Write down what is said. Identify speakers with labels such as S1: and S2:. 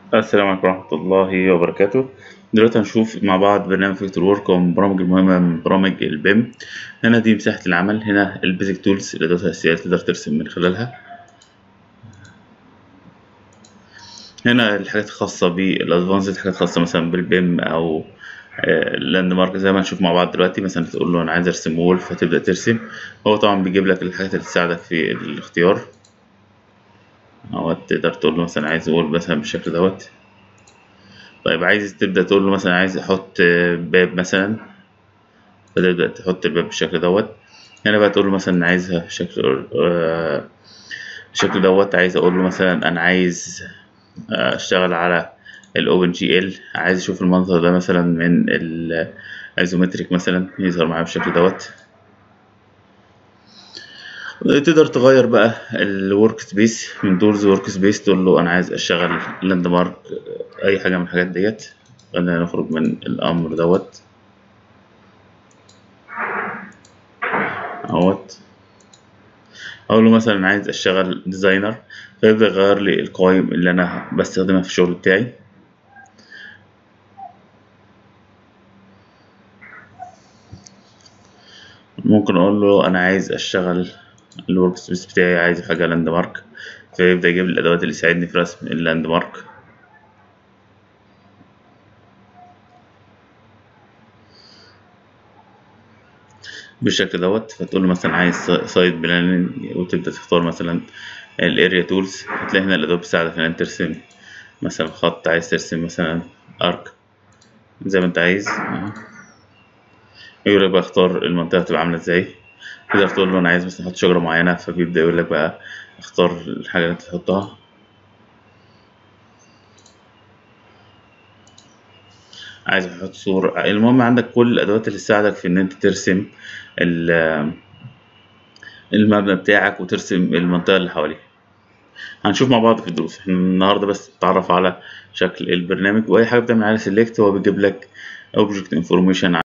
S1: السلام عليكم ورحمة الله وبركاته دلوقتي هنشوف مع بعض برنامج فيكتور وورك ومن البرامج المهمة من برامج البيم هنا دي مساحة العمل هنا البيزك تولز الأدوات الأساسية اللي تقدر ترسم من خلالها هنا الحاجات الخاصة بالأدفانسد حاجات خاصة مثلا بالبيم أو لاند مارك زي ما هنشوف مع بعض دلوقتي مثلا تقول له أنا عايز أرسم وول فتبدأ ترسم هو طبعا بيجيب لك الحاجات اللي تساعدك في الاختيار أو تقدر تقول له مثلا عايز وول مثلا بالشكل دوت طيب عايز تبدأ تقول له مثلا عايز أحط باب مثلا فتبدأ تحط الباب بالشكل دوت هنا بقى تقول له مثلا عايزها بشكل آه بالشكل دوت عايز أقول له مثلا أنا عايز أشتغل على الأوبن جي ال عايز أشوف المنظر ده مثلا من الأيزومتريك مثلا يظهر معايا بالشكل دوت تقدر تغير بقى الورك سبيس من دورز ورك سبيس تقول له انا عايز اشتغل لاند مارك اي حاجه من الحاجات ديت خلينا نخرج من الامر دوت اهوت اقول له مثلا عايز اشتغل ديزاينر فيبدا يغير لي القوائم اللي انا بستخدمها في الشغل بتاعي ممكن اقول له انا عايز اشتغل الورك سبيس بتاعي عايز حاجه لاند مارك فيبدا يجيب لي الادوات اللي تساعدني في رسم اللاند مارك بالشكل دوت فتقول له مثلا عايز سايد بلاننج وتبدا تختار مثلا الاريا تولز هتلاقي هنا الادوات بتساعدك ان انت ترسم مثلا خط عايز ترسم مثلا ارك زي ما انت عايز يقول لك بقى اختار المنطقه تبقى عامله ازاي تقدر تقول له انا عايز مثلا احط شجره معينه فبيبدا يقول لك بقى اختار الحاجه اللي انت تحطها عايز احط صورة المهم عندك كل الادوات اللي تساعدك في ان انت ترسم المبنى بتاعك وترسم المنطقه اللي حواليه هنشوف مع بعض في الدروس احنا النهارده بس نتعرف على شكل البرنامج واي حاجه بتعمل عليها سيلكت هو بيجيب لك اوبجكت انفورميشن